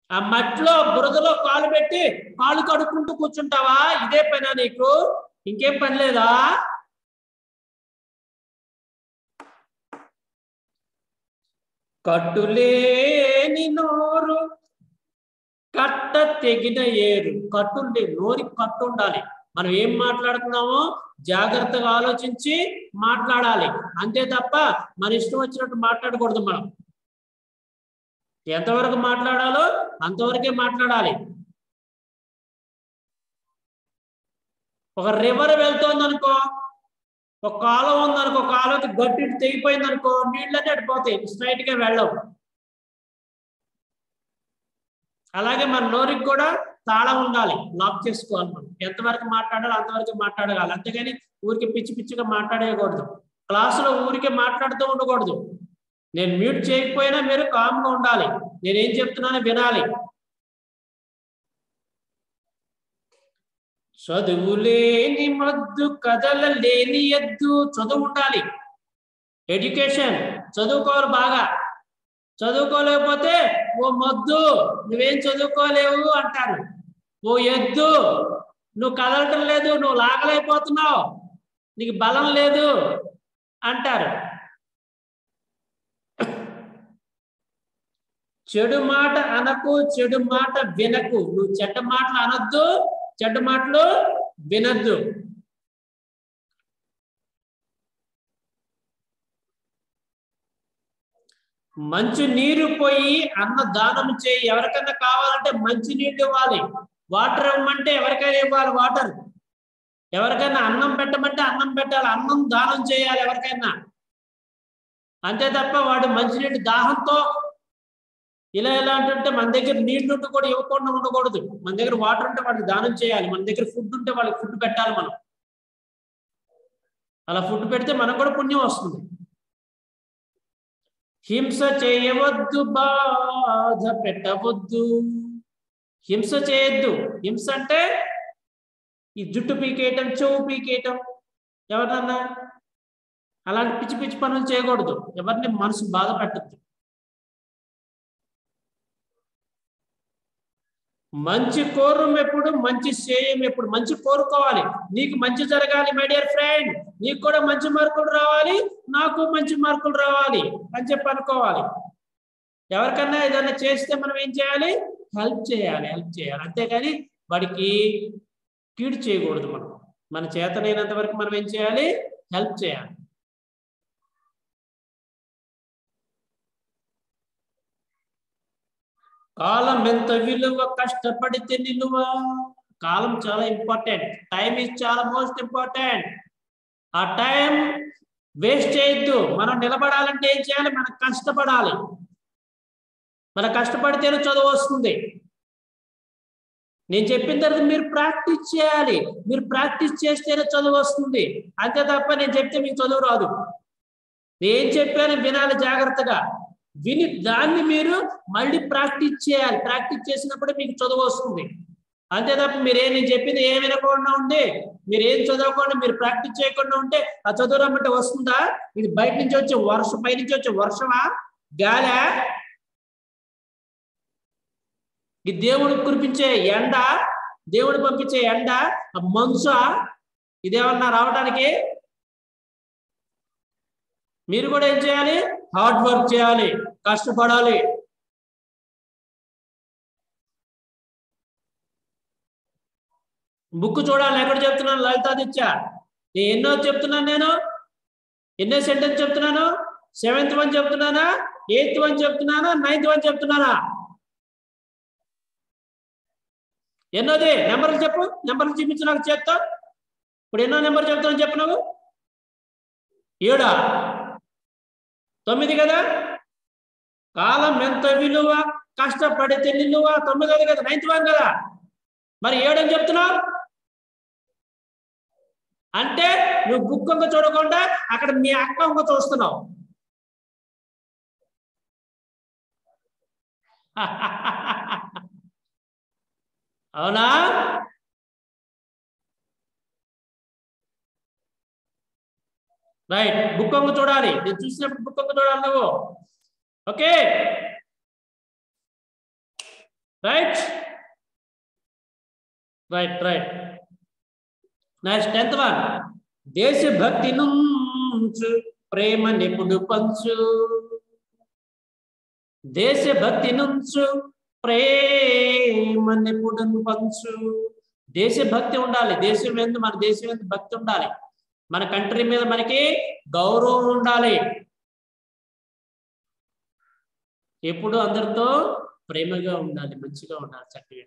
ఆ మట్టిలో బురదలో కాలు పెట్టి కాలు కడుక్కుంటూ కూర్చుంటావా ఇదే పనా నీకు ఇంకేం పని లేదా కట్టులేని నోరు కట్ట తెగిన ఏరు కట్టుండి నోరి కట్టు ఉండాలి మనం ఏం మాట్లాడుతున్నామో జాగ్రత్తగా ఆలోచించి మాట్లాడాలి అంతే తప్ప మన ఇష్టం వచ్చినట్టు మాట్లాడకూడదు మనం ఎంతవరకు మాట్లాడాలో అంతవరకే మాట్లాడాలి ఒక రివర్ వెళ్తోంది అనుకో ఒక కాలం ఉందనుకో కాలువకి గట్టి తెగిపోయింది అనుకో నీళ్ళన్నీ అడిపోతాయి స్ట్రైట్ గా వెళ్ళవు అలాగే మన నోరికి కూడా తాళం ఉండాలి లాక్ చేసుకోవాలి మనం ఎంతవరకు మాట్లాడాలో అంతవరకు మాట్లాడగాలి అంతేగాని ఊరికి పిచ్చి పిచ్చిగా మాట్లాడేయకూడదు క్లాసులో ఊరికే మాట్లాడుతూ ఉండకూడదు నేను మ్యూట్ చేయకపోయినా మీరు కామ్గా ఉండాలి నేనేం చెప్తున్నానో వినాలి చదువులేని మద్దు కథల లేని ఎద్దు చదువు ఉండాలి ఎడ్యుకేషన్ చదువుకోవాలి బాగా చదువుకోలేకపోతే ఓ మొద్దు నువ్వేం చదువుకోలేవు అంటారు ఓ ఎద్దు నువ్వు కదలటం లేదు నువ్వు లాగలేకపోతున్నావు నీకు బలం లేదు అంటారు చెడు మాట అనకు చెడు మాట వినకు నువ్వు చెడ్డ మాటలు అనొద్దు చెడ్డ మాటలు వినద్దు మంచి నీరు పోయి అన్న దానం చేయి ఎవరికైనా కావాలంటే మంచి నీళ్ళు ఇవ్వాలి వాటర్ ఇవ్వమంటే ఎవరికైనా ఇవ్వాలి వాటర్ ఎవరికైనా అన్నం పెట్టమంటే అన్నం పెట్టాలి అన్నం దానం చేయాలి ఎవరికైనా అంతే తప్ప వాడు మంచినీళ్ళు దాహంతో ఇలా ఎలా అంటుంటే మన దగ్గర నీళ్లు ఉంటే కూడా ఇవ్వకుండా ఉండకూడదు మన దగ్గర వాటర్ ఉంటే వాడికి దానం చేయాలి మన దగ్గర ఫుడ్ ఉంటే వాళ్ళకి ఫుడ్ పెట్టాలి మనం అలా ఫుడ్ పెడితే మనకు కూడా పుణ్యం వస్తుంది హింస చేయవద్దు బాధ పెట్టవద్దు హింస చేయొద్దు హింస అంటే ఈ జుట్టు పీకేయటం చెవు పీకేయటం ఎవరినన్నా అలాంటి పిచ్చి పిచ్చి పనులు చేయకూడదు ఎవరిని మనసు బాధ పెట్టద్దు మంచి కోరం ఎప్పుడు మంచి శ్రేయం ఎప్పుడు మంచి కోరుకోవాలి నీకు మంచి జరగాలి మై డియర్ ఫ్రెండ్ నీకు కూడా మంచి మార్కులు రావాలి నాకు మంచి మార్కులు రావాలి అని చెప్పి అనుకోవాలి ఎవరికన్నా ఏదైనా చేస్తే మనం ఏం చేయాలి హెల్ప్ చేయాలి హెల్ప్ చేయాలి అంతేగాని వాడికి కీడు చేయకూడదు మనం మన చేతనైనంత వరకు మనం ఏం చేయాలి హెల్ప్ చేయాలి కాలం ఎంత విలువ కష్టపడితే నిలువ కాలం చాలా ఇంపార్టెంట్ టైం ఇస్ చాలా మోస్ట్ ఇంపార్టెంట్ ఆ టైం వేస్ట్ చేయొద్దు మనం నిలబడాలంటే ఏం చేయాలి మనం కష్టపడాలి మనం కష్టపడితేనే చదువు వస్తుంది నేను చెప్పిన తర్వాత మీరు ప్రాక్టీస్ చేయాలి మీరు ప్రాక్టీస్ చేస్తేనే చదువు వస్తుంది అంతే తప్ప నేను చెప్తే మీకు చదువు రాదు నేను చెప్పాను వినాలి జాగ్రత్తగా విని దాన్ని మీరు మళ్ళీ ప్రాక్టీస్ చేయాలి ప్రాక్టీస్ చేసినప్పుడే మీకు చదువు వస్తుంది అంతే తప్ప మీరేం నేను చెప్పింది ఏం వినకుండా ఉండి మీరు ఏం చదవకుండా మీరు ప్రాక్టీస్ చేయకుండా ఉంటే ఆ చదువు రమ్మంటే వస్తుందా ఇది బయట నుంచి వచ్చే వర్షం పై నుంచి వచ్చే వర్షమా గాలా ఈ దేవుడు కురిపించే ఎండ దేవుడు పంపించే ఎండ ఆ మంచు ఇదేమన్నా రావడానికి మీరు కూడా ఏం చేయాలి హార్డ్ వర్క్ చేయాలి కష్టపడాలి బుక్ చూడాలి ఎక్కడ చెప్తున్నాను లలితాదిత్య నేను ఎన్నో చెప్తున్నాను నేను ఎన్నో సెంటెన్స్ చెప్తున్నాను సెవెంత్ వన్ చెప్తున్నానా ఎయిత్ వన్ చెప్తున్నానా నైన్త్ వన్ చెప్తున్నానా ఎన్నోది నెంబర్లు చెప్పు నెంబర్లు చూపించు నాకు చేస్తా ఇప్పుడు ఎన్నో నెంబర్ చెప్తాను చెప్పు నువ్వు ఏడా తొమ్మిది కదా కాలం ఎంత విలువ కష్టపడితే నిలువ తొమ్మిదోది కదా నైన్త్ వన్ కదా మరి ఏడని చెప్తున్నావు అంటే నువ్వు బుక్ వంక చూడకుండా అక్కడ మీ అక్క వంక చూస్తున్నావు అవునా రైట్ బుక్ వంక చూడాలి నేను చూసినప్పుడు బుక్ వంక చూడాలి నువ్వు okay right right right next tenth one దేశభక్తి నుంచు ప్రేమ నిపుడు పంచు దేశభక్తి నుంచు ప్రేమ నిపుడు పంచు దేశభక్తి ఉండాలి దేశం ఎందు మన దేశం ఎందు భక్తి ఉండాలి మన కంట్రీ మీద మనకి గౌరవం ఉండాలి ఎప్పుడు అందరితో ప్రేమగా ఉండాలి మంచిగా ఉండాలి చక్కగా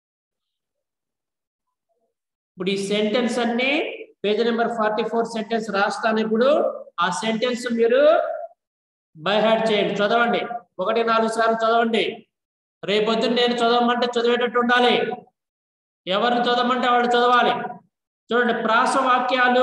ఇప్పుడు ఈ సెంటెన్స్ అన్ని page number forty four sentence రాస్తాను ఇప్పుడు ఆ సెంటెన్స్ మీరు బై హార్ట్ చేయండి చదవండి ఒకటి నాలుగు సార్లు చదవండి రేపొద్దున నేను చదవమంటే చదివేటట్టు ఉండాలి ఎవరిని చదవమంటే వాళ్ళు చదవాలి చూడండి ప్రాస వాక్యాలు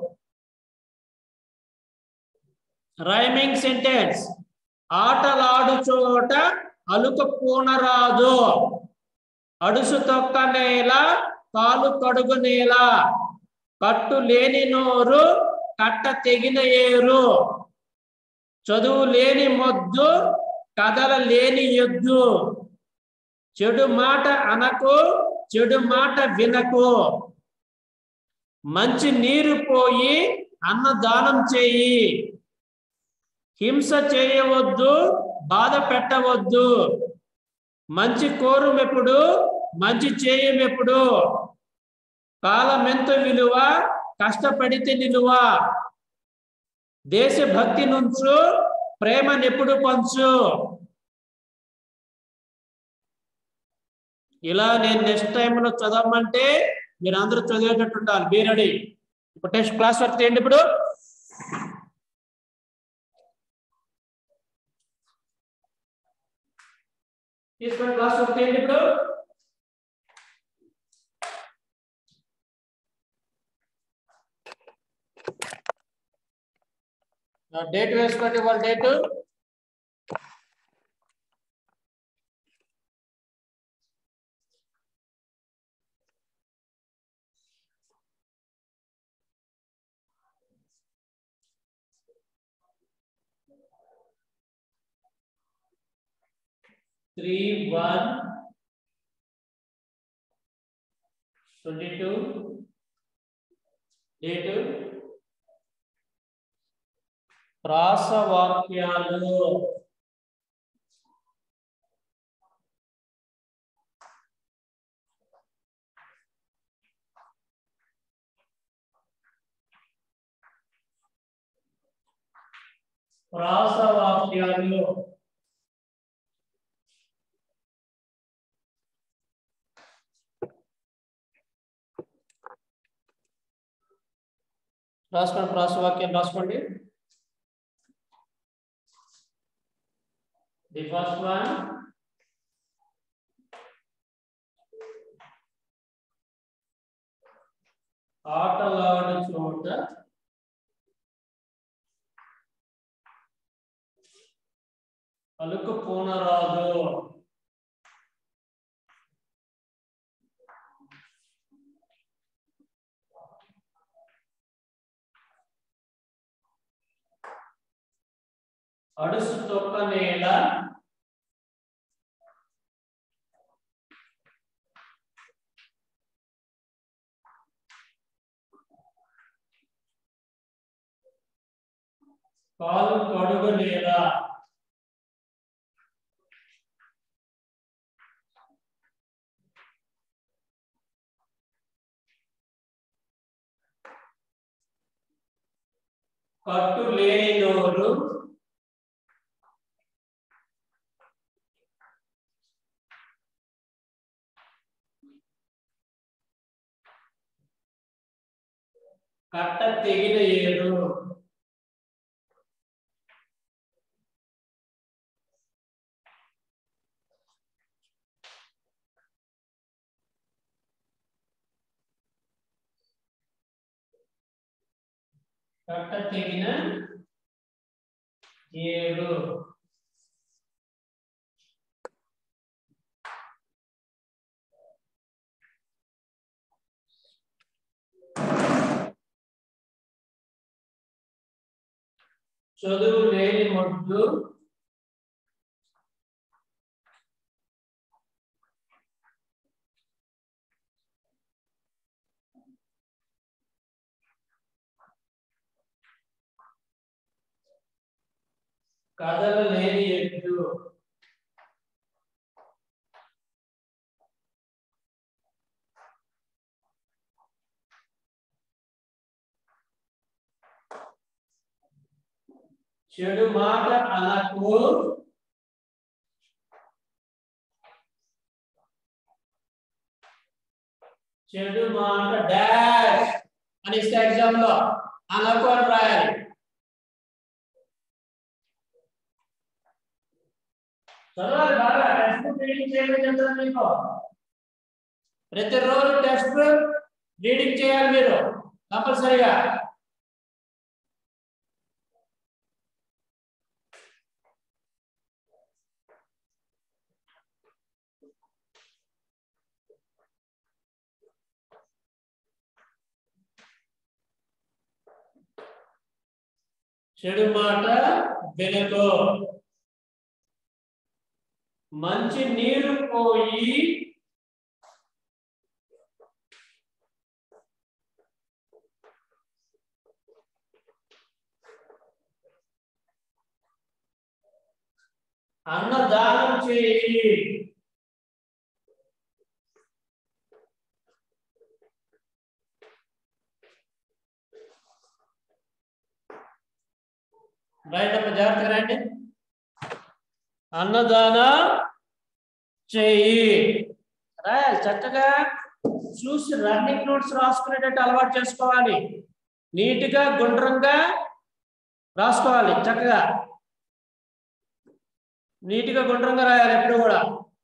రైమింగ్ సెంటెన్స్ ఆటలాడు చోట అలుక పూనరాదు అడుసు తొక్క నేల కాలు కడుగు నేల కట్టు లేని నోరు కట్ట తెగిన ఏరు చదువు లేని మొద్దు కథల లేని ఎద్దు చెడు మాట అనకు చెడు మాట వినకు మంచి నీరు పోయి అన్నదానం చేయి హింస చేయవద్దు బాధ పెట్టవద్దు మంచి కోరుమెప్పుడు మంచి చేయమెప్పుడు కాలమెంత విలువ కష్టపడితే నిలువ దేశభక్తి నుంచు ప్రేమ నెప్పుడు పంచు ఇలా నేను నెక్స్ట్ టైంలో చదవమంటే మీరు అందరూ చదివేటట్టు ఉండాలి బీ రెడీ ఇప్పుడు టెస్ట్ క్లాస్ వర్క్ చేయండి ఇప్పుడు తీసుకొని క్లాస్ వర్క్ చేయండి ఇప్పుడు డేట్ వేసుకోండి వాళ్ళ date three one twenty two date ప్రాసవాక్యాలు ప్రాసవాక్యాలు రాసుకోండి ప్రాసవాక్యం రాసుకోండి The first one. ఆటలాడు చోట అలుకు పూనరాదు అడుసు తొక్క నేల కాలు కడుగు నేల కట్టు లేని నోరు కట్ట తెగిన ఏరు కట్ట తెగిన ఏడు చదువు లేని మొడ్డు కదలలేని ఎద్దు చెడు మాట అనకు చెడు మాట డాష్ అని ఇస్తే ఎగ్జామ్ లో అనకు అని రాయాలి చదవాలి బాగా టెక్స్ట్ బుక్ రీడింగ్ చేయమని చెప్తాను మీకు ప్రతిరోజు టెక్స్ట్ బుక్ రీడింగ్ చేయాలి మీరు కంపల్సరీగా చెడు మాట వినకో మంచి నీరు పోయి అన్నదానం చేయి రైట్ అమ్మ జాగ్రత్తగా రండి అన్నదాన చెయ్యి రాయాలి చక్కగా చూసి రన్నింగ్ నోట్స్ రాసుకునేటట్టు అలవాటు చేసుకోవాలి నీట్గా గుండ్రంగా రాసుకోవాలి చక్కగా నీట్గా గుండ్రంగా రాయాలి ఎప్పుడు కూడా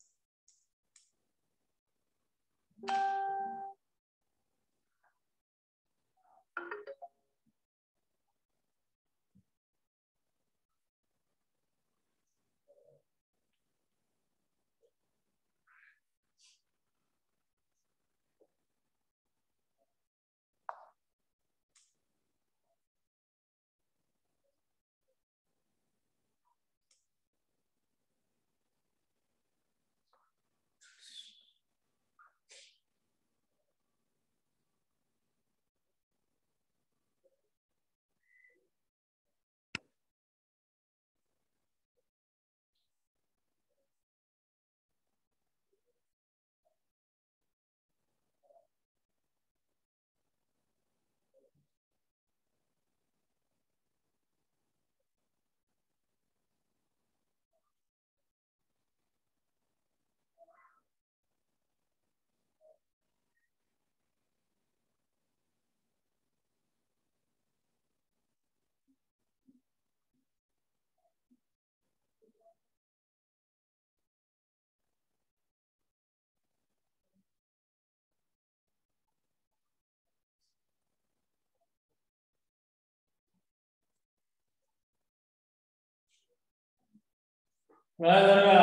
రాజుగా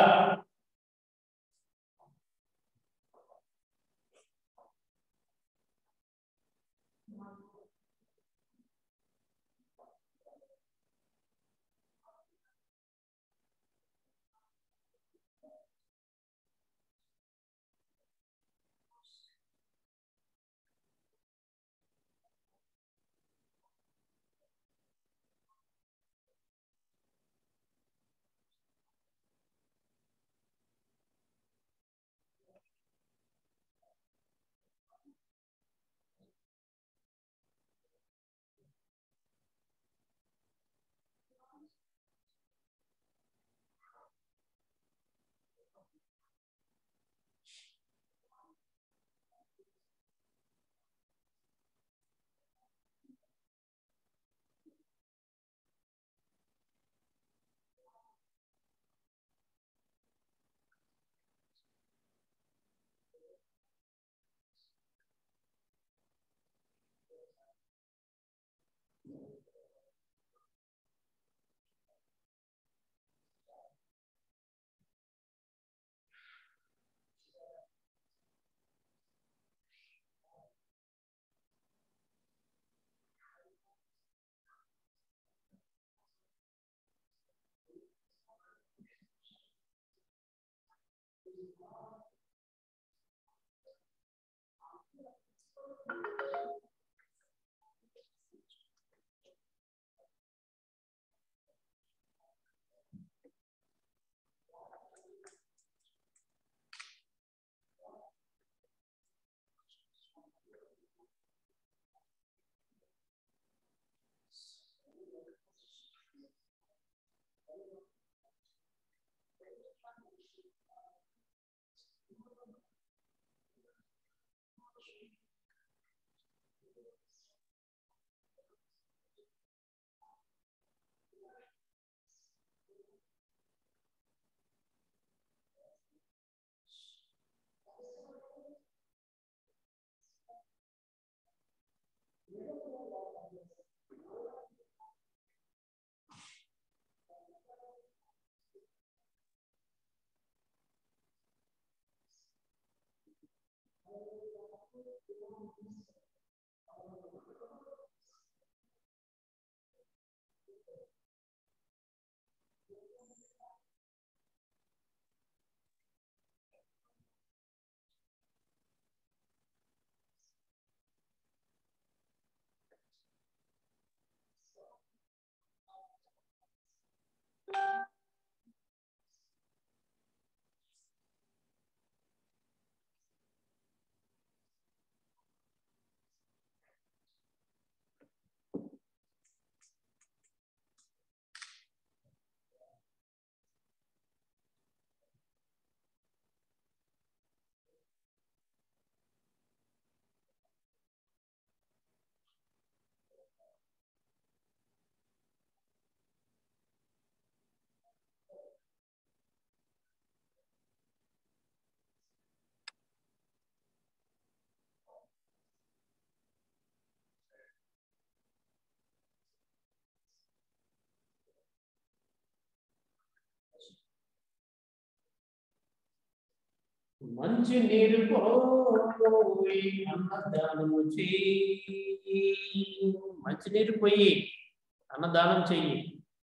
మంచి నీరు పోయి అన్నదానము చెయ్యి మంచి నీరు పోయి అన్నదానం చెయ్యి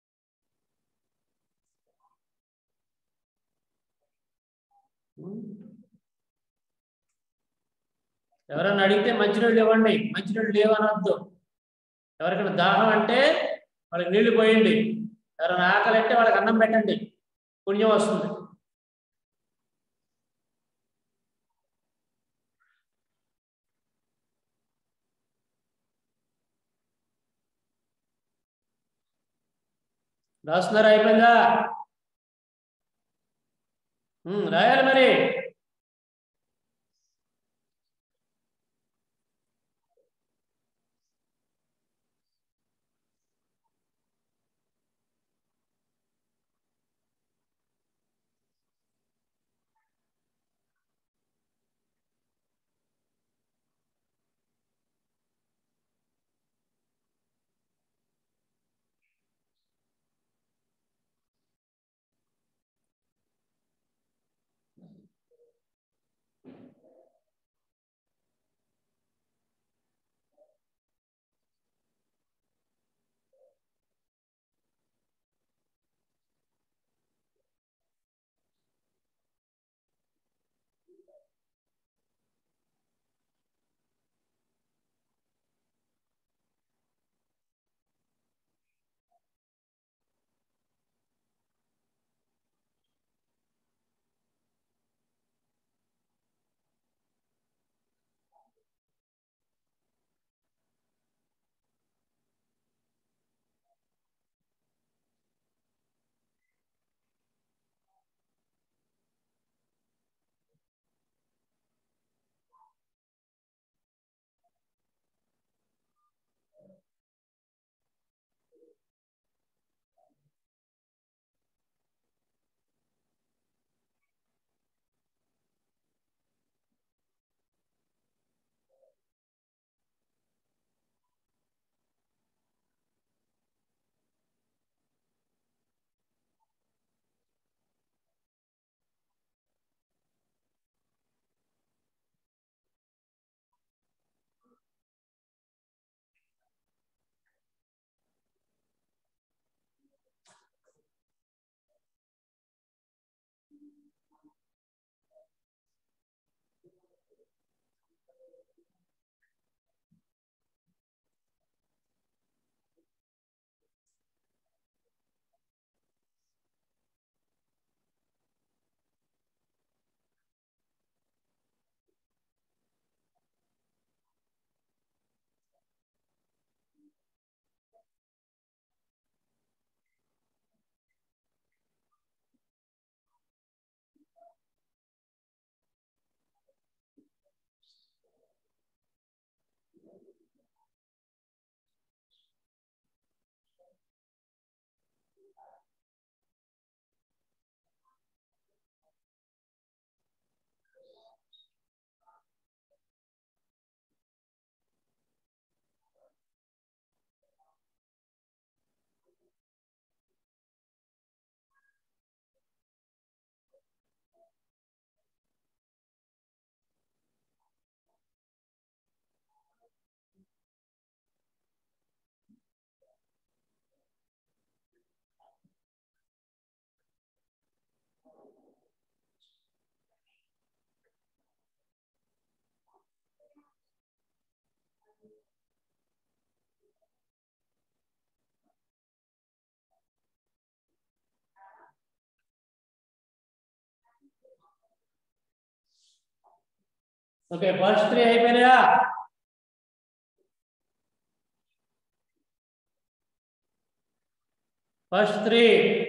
ఎవరైనా అడిగితే మంచినీళ్ళు ఇవ్వండి మంచినీళ్ళు లేవనొద్దు ఎవరికైనా దాహం అంటే వాళ్ళకి నీళ్లు పోయండి ఎవరైనా ఆకలి అంటే వాళ్ళకి అన్నం పెట్టండి పుణ్యం వస్తుంది రాస్తున్నారా అయిపోయిందా ఉమ్, రాయాలి మరి ఓకే ఫస్ట్ త్రీ అయిపోయినాయా first three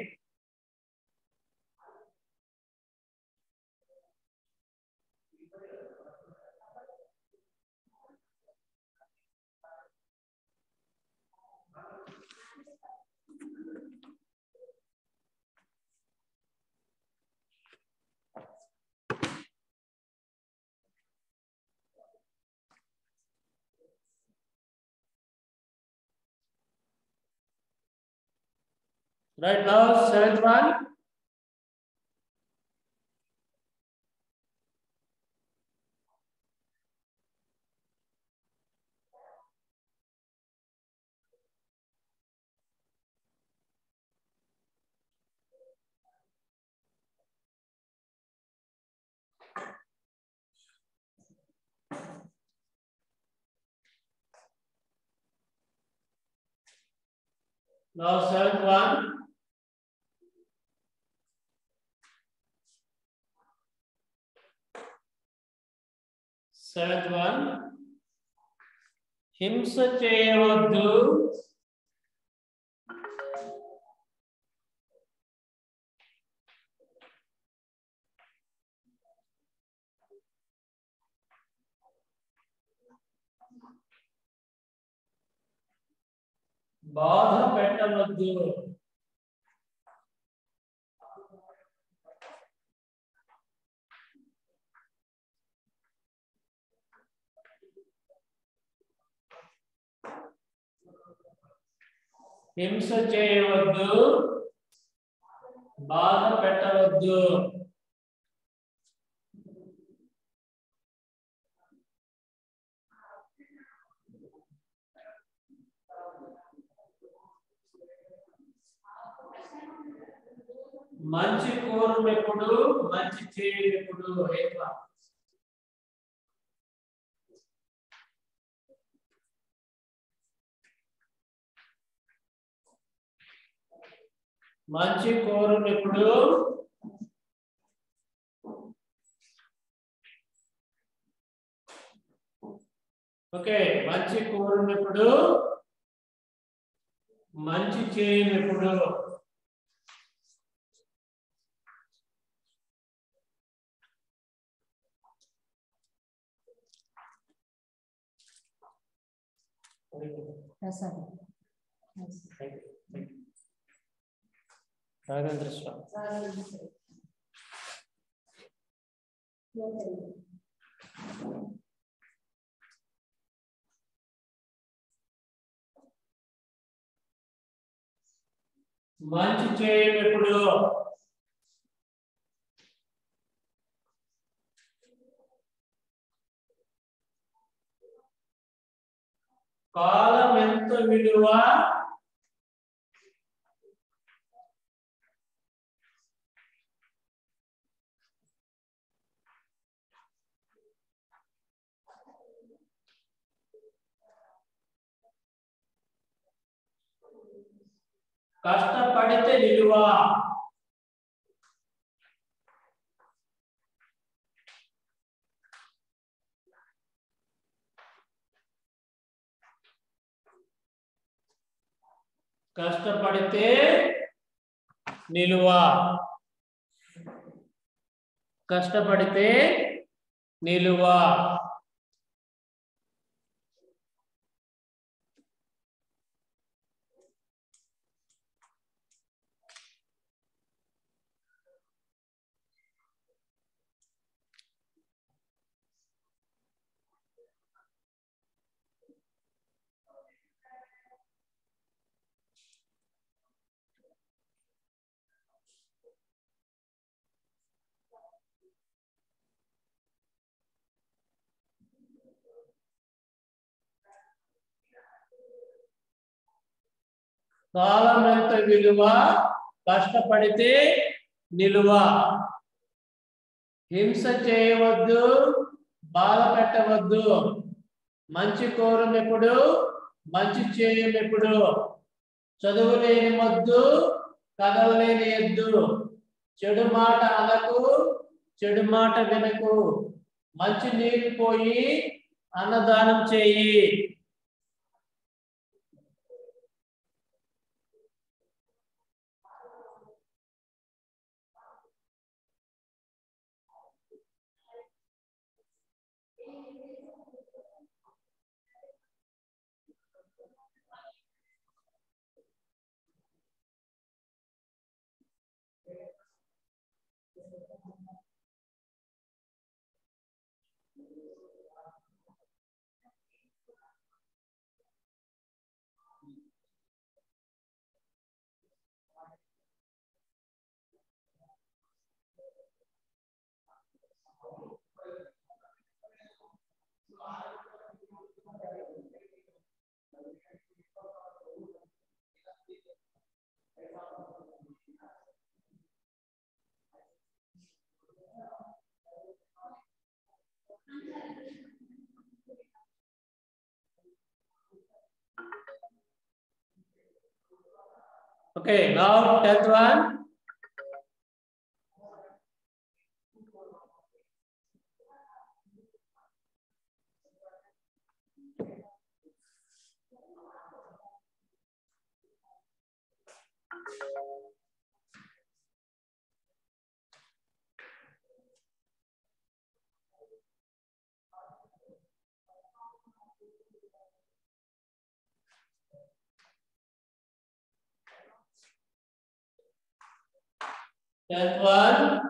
Right now, seventh one. Now, seventh one. Seventh one హింస చేయవద్దు బాధ పెట్టవద్దు హింస చేయవద్దు బాధ పెట్టవద్దు మంచి కోరునెప్పుడు మంచి చేయనెప్పుడు ఏమా మంచి కోరునెప్పుడు ఓకే మంచి కోరినప్పుడు మంచి చేయనప్పుడు ప్రసాద్ రాఘవేంద్ర స్వామి మంచి చేయనప్పుడు కాలం ఎంత విలువ కష్టపడితే విలువ కష్టపడితే నిలువ కష్టపడితే నిలువ కాలం ఎంత విలువ కష్టపడితే నిలువ హింస చేయవద్దు బాధ పెట్టవద్దు మంచి కోరునెప్పుడు మంచి చేయనెప్పుడు చదువు లేని మొద్దు కదలలేని ఎద్దు చెడు మాట అనకు చెడు మాట వినకు మంచి నీళ్ళు పోయి అన్నదానం చేయి Okay, now tenth one. Tenth one.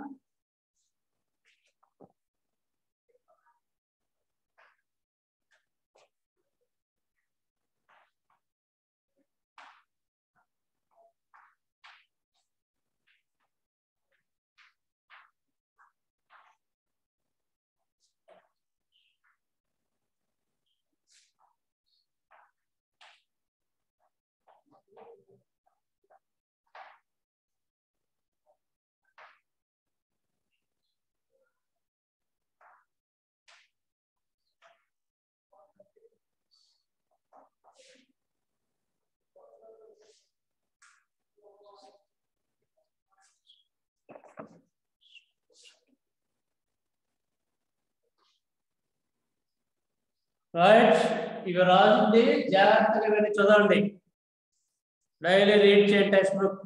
Right ఇవి రాజుంది జాగ్రత్తగా వెళ్ళి చదవండి డైలీ రీడ్ చేయండి టెక్స్ట్ బుక్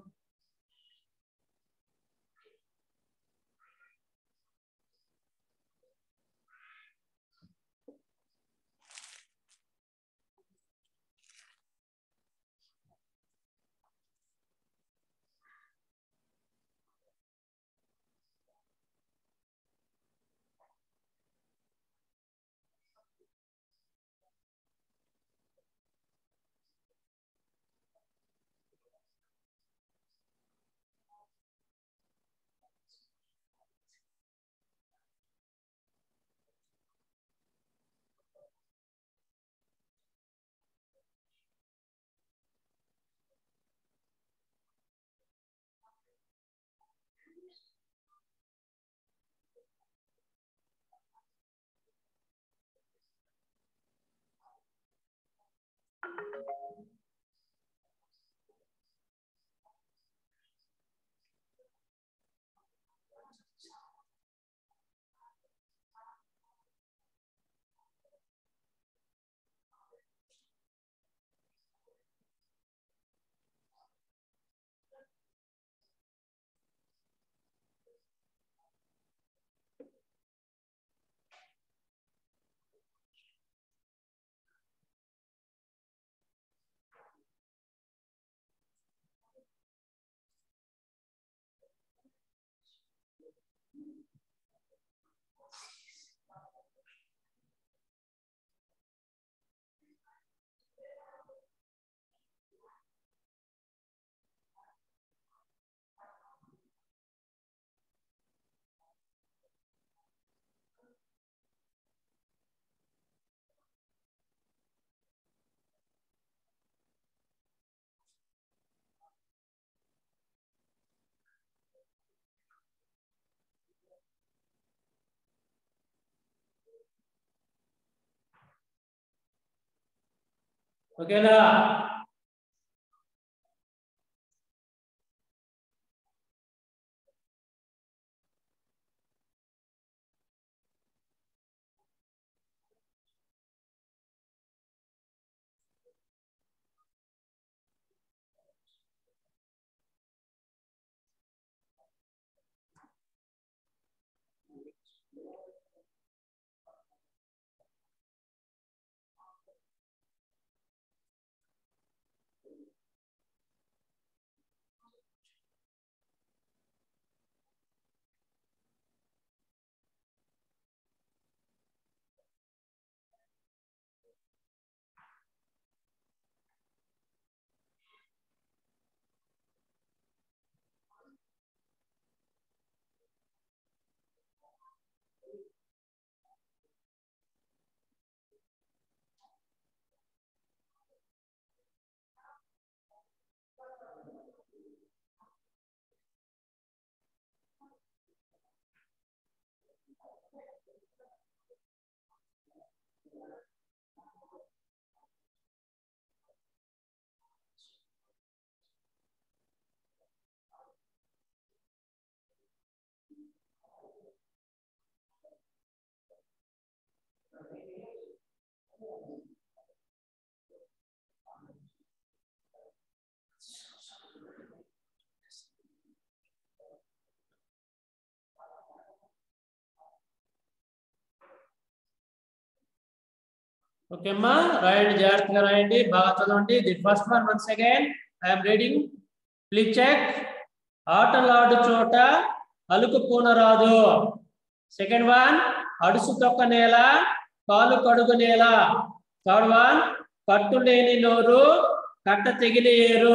ఓకేనా ఓకే అమ్మా రాయండి జాగ్రత్తగా రాయండి బాగా చదవండి the first one once again I'm reading please check ఆటలాడు చోట అలుకు పూనరాదు సెకండ్ వన్ అడుసు తొక్క నేల కాలు కడుగు నేల థర్డ్ వన్ కట్టు లేని నోరు కట్ట తెగిలి ఏరు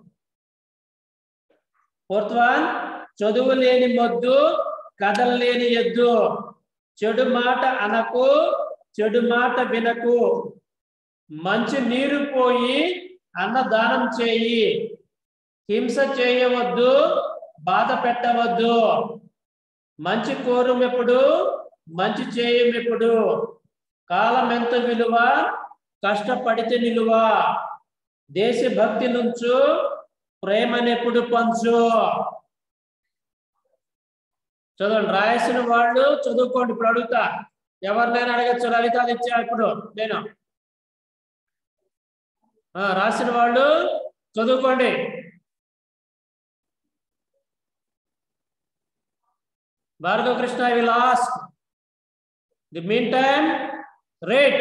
ఫోర్త్ వన్ చదువు లేని మొద్దు కదలలేని ఎద్దు చెడు మాట అనకు చెడు మాట వినకు మంచి నీరు పోయి అన్నదానం చేయి హింస చేయవద్దు బాధ పెట్టవద్దు మంచి కోరుమెప్పుడు మంచి చేయమెప్పుడు కాలం ఎంత విలువ కష్టపడితే నిలువ దేశభక్తి నుంచు ప్రేమనెప్పుడు పంచు చదవండి రాయాల్సిన వాళ్ళు చదువుకోండి ఇప్పుడు అడుగుతా ఎవరినైనా అడగచ్చు లలిత ఇచ్చా ఇప్పుడు నేను ఆ, రాసిన వాళ్ళు చదువుకోండి Bhargava Krishna I will ask the mean time rate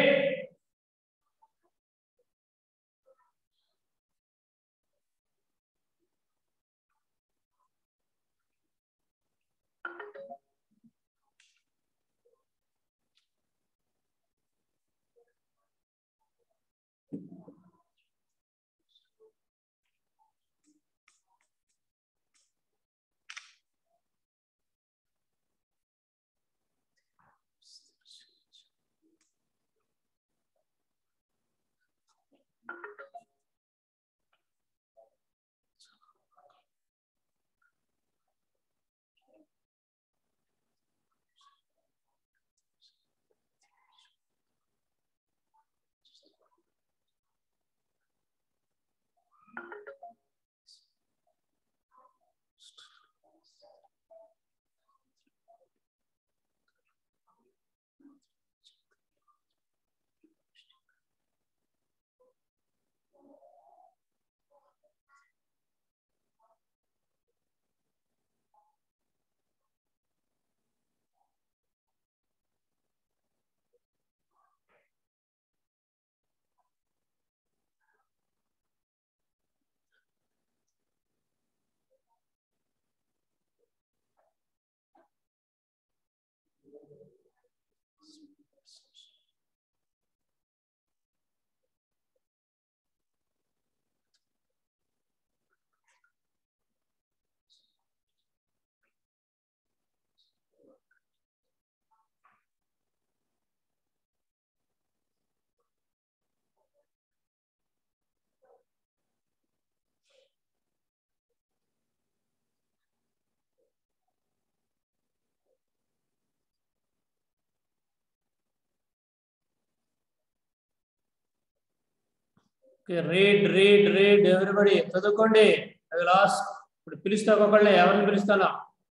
read read read ఎవరిబడి చదువుకోండి అది లాస్ట్ ఇప్పుడు పిలుస్తా ఒకళ్ళే ఎవరిని పిలుస్తానా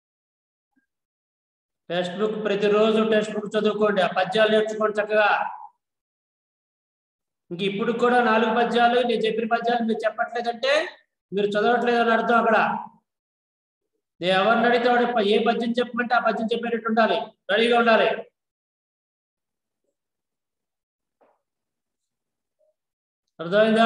టెక్స్ట్ బుక్ ప్రతిరోజు టెక్స్ట్ బుక్ చదువుకోండి ఆ పద్యాలు నేర్చుకోండి చక్కగా ఇంక ఇప్పుడు కూడా నాలుగు పద్యాలు నేను చెప్పిన పద్యాలు మీరు చెప్పట్లేదంటే మీరు చదవట్లేదు అని అర్థం అక్కడ నేను ఎవరిని అడిగితే వాడు ఏ పద్యం చెప్పమంటే ఆ పద్యం చెప్పేటట్టు ఉండాలి రెడీగా ఉండాలి అర్థమైందా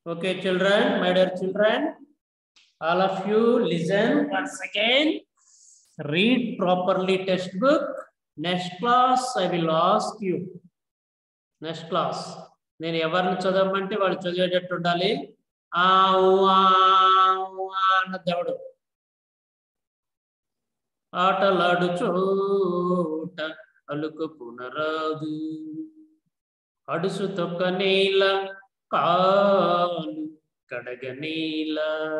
Okay, children, my dear children, all of you listen once again. Read properly textbook. Next class, I will ask you. Next class. నేను ఎవరిని చదవమంటే వాళ్ళు చదివేటట్టు ఉండాలి ఆ ఊ, ఆ, ఊ, ఆ అన్న దవడు ఆటలాడు చోట అలుకు పునరాదు అడుసు తొక్క నీల కాలు కడగ నీల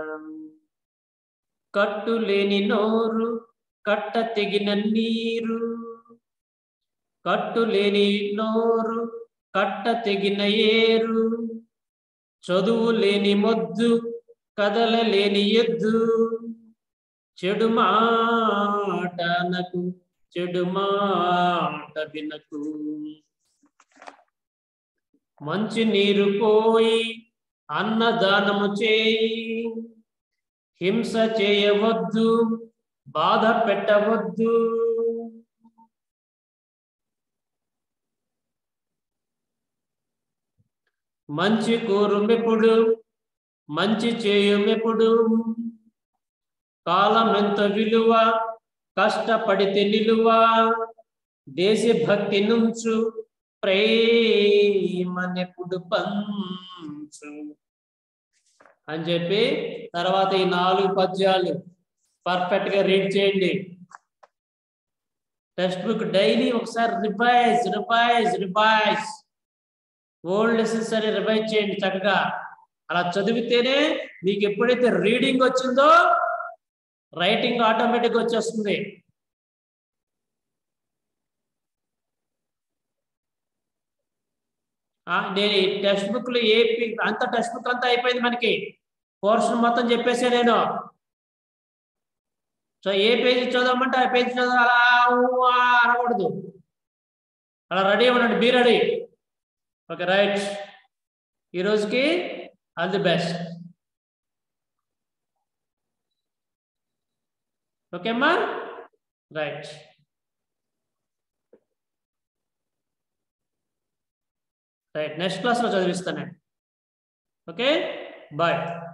కట్టు లేని నోరు కట్ట తెగిన నీరు కట్టు లేని నోరు కట్ట తెగిన ఏరు చదువు లేని మొద్దు కదలలేని ఎద్దు చెడు మాట అనకు చెడు మాట వినకు మంచి నీరు పోయి అన్నదానము చేయి హింస చేయవద్దు బాధ పెట్టవద్దు మంచి కూరుమెప్పుడు మంచి చేయుమెప్పుడు కాలం ఎంత విలువ కష్టపడితే నిలువ దేశభక్తి నుంచు ప్రేమనెప్పుడు పంచు అని చెప్పి తర్వాత ఈ నాలుగు పద్యాలు పర్ఫెక్ట్ గా రీడ్ చేయండి టెక్స్ట్ బుక్ డైలీ ఒకసారి revise revise revise old lessons అని రివైజ్ చేయండి చక్కగా అలా చదివితేనే మీకు ఎప్పుడైతే రీడింగ్ వచ్చిందో రైటింగ్ ఆటోమేటిక్ వచ్చేస్తుంది ఆ, నేను టెక్స్ట్ బుక్ లో ఏ పి- అంత టెక్స్ట్ బుక్ అంతా అయిపోయింది మనకి పోర్షన్ మొత్తం చెప్పేసా నేను సో ఏ పేజీ చదవమంటే ఆ పేజీ చదవ అలా ఊ, ఆ అనకూడదు అలా రెడీ ఉండండి బీ రెడీ ఓకే రైట్ ఈ రోజుకి ఆల్ ది బెస్ట్ ఓకే అమ్మా రైట్ రైట్ నెక్స్ట్ క్లాస్లో చదివిస్తానండి ఓకే బాయ్